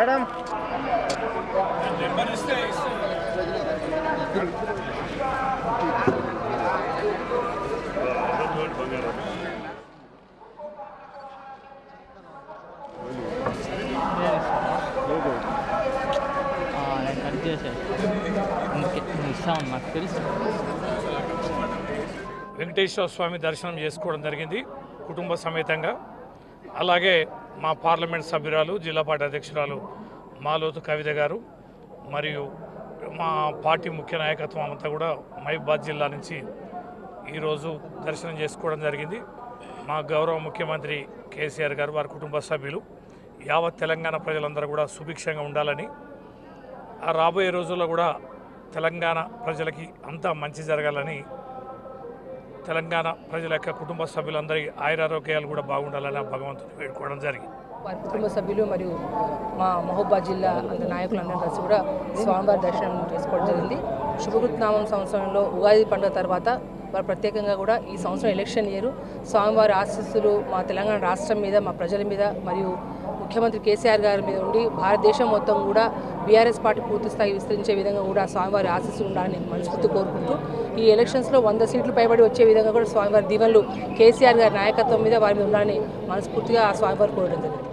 madam నేను cut చేశాను నువ్వు ఇస్తామని నాకు తెలుసు వెంకటేశ్వర స్వామి దర్శనం చేసుకోవడం జరిగింది కుటుంబ సమేతంగా అలాగే మా పార్లమెంట్ సభ్యురాలు జిల్లా పార్టీ అధ్యక్షురాలు మాలోతు కవిత గారు మరియు మా పార్టీ ముఖ్య నాయకత్వం అంతా కూడా మహబాద్ జిల్లా నుంచి ఈరోజు దర్శనం చేసుకోవడం జరిగింది మా గౌరవ ముఖ్యమంత్రి కేసీఆర్ గారు వారి కుటుంబ సభ్యులు యావత్ తెలంగాణ ప్రజలందరూ కూడా సుభిక్షంగా ఉండాలని ఆ రాబోయే రోజుల్లో కూడా తెలంగాణ ప్రజలకి అంతా మంచి జరగాలని తెలంగాణ ప్రజల యొక్క కుటుంబ సభ్యులందరి ఆయురారోగ్యాలు కూడా బాగుండాలని ఆ భగవంతుని వేడుకోవడం జరిగింది వారి కుటుంబ సభ్యులు మరియు మా మహబూబాద్ జిల్లా అంత నాయకులందరూ కలిసి కూడా స్వామివారి దర్శనం చేసుకోవడం జరిగింది శుభకృత్నామం సంవత్సరంలో ఉగాది పండుగ తర్వాత వారు ప్రత్యేకంగా కూడా ఈ సంవత్సరం ఎలక్షన్ ఇయర్ స్వామివారి ఆశీస్సులు మా తెలంగాణ రాష్ట్రం మీద మా ప్రజల మీద మరియు ముఖ్యమంత్రి కేసీఆర్ గారి మీద ఉండి భారతదేశం మొత్తం కూడా బీఆర్ఎస్ పార్టీ పూర్తి స్థాయి విస్తరించే విధంగా కూడా స్వామివారి ఆశీస్సులు ఉండాలని మనస్ఫూర్తి కోరుకుంటూ ఈ ఎలక్షన్స్లో వంద సీట్లు పైబడి వచ్చే విధంగా కూడా స్వామివారి దీవెనలు కేసీఆర్ గారి నాయకత్వం మీద వారి మీద ఉండాలని మనస్ఫూర్తిగా ఆ స్వామివారి కోరడం జరిగింది